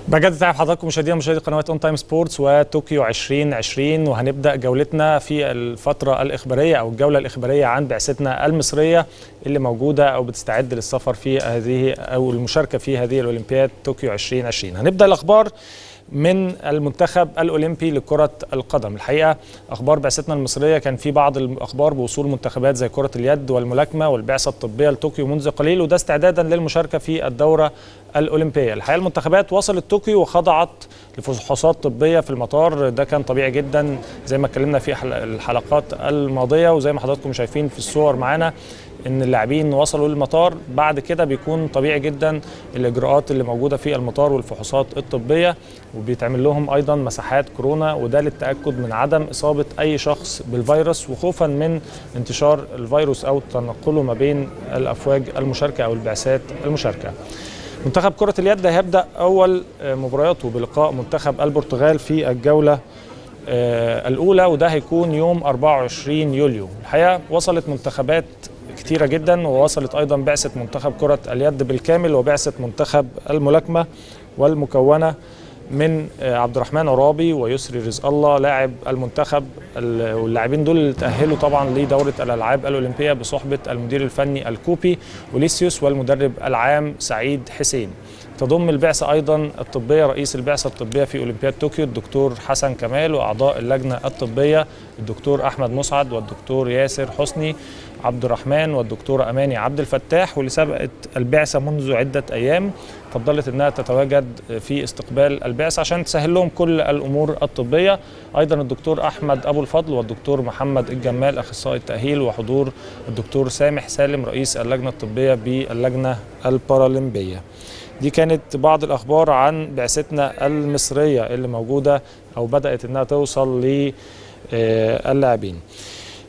بجد تعب حضراتكم مشاهدينا مشاهدي قنوات اون تايم سبورتس وطوكيو 2020 وهنبدا جولتنا في الفتره الاخباريه او الجوله الاخباريه عن بعثتنا المصريه اللي موجوده او بتستعد للسفر في هذه او المشاركه في هذه الاولمبياد طوكيو 2020 هنبدا الاخبار من المنتخب الاولمبي لكره القدم الحقيقه اخبار بعثتنا المصريه كان في بعض الاخبار بوصول منتخبات زي كره اليد والملاكمه والبعثه الطبيه لطوكيو منذ قليل وده استعدادا للمشاركه في الدوره الاولمبيه الحقيقه المنتخبات وصلت طوكيو وخضعت لفحوصات طبيه في المطار ده كان طبيعي جدا زي ما اتكلمنا في الحلقات الماضيه وزي ما حضراتكم شايفين في الصور معانا ان اللاعبين وصلوا للمطار بعد كده بيكون طبيعي جدا الاجراءات اللي موجوده في المطار والفحوصات الطبيه وبيتعمل لهم ايضا مساحات كورونا وده للتاكد من عدم اصابه اي شخص بالفيروس وخوفا من انتشار الفيروس او تنقله ما بين الافواج المشاركه او البعثات المشاركه. منتخب كره اليد هيبدا اول مبارياته بلقاء منتخب البرتغال في الجوله الاولى وده هيكون يوم 24 يوليو الحقيقه وصلت منتخبات كتيره جدا ووصلت ايضا بعثه منتخب كره اليد بالكامل وبعثه منتخب الملاكمه والمكونه من عبد الرحمن عرابي ويسري رزق الله لاعب المنتخب واللاعبين دول اللي تاهلوا طبعا لدوره الالعاب الاولمبيه بصحبه المدير الفني الكوبي وليسيوس والمدرب العام سعيد حسين تضم البعثة أيضا الطبية رئيس البعثة الطبية في أولمبياد طوكيو الدكتور حسن كمال وأعضاء اللجنة الطبية الدكتور أحمد مسعد والدكتور ياسر حسني عبد الرحمن والدكتورة أماني عبد الفتاح واللي سبقت البعثة منذ عدة أيام فضلت أنها تتواجد في استقبال البعثة عشان تسهل لهم كل الأمور الطبية أيضا الدكتور أحمد أبو الفضل والدكتور محمد الجمال أخصائي التأهيل وحضور الدكتور سامح سالم رئيس اللجنة الطبية باللجنة البارالمبية دي كانت بعض الاخبار عن بعثتنا المصريه اللي موجوده او بدات انها توصل للاعبين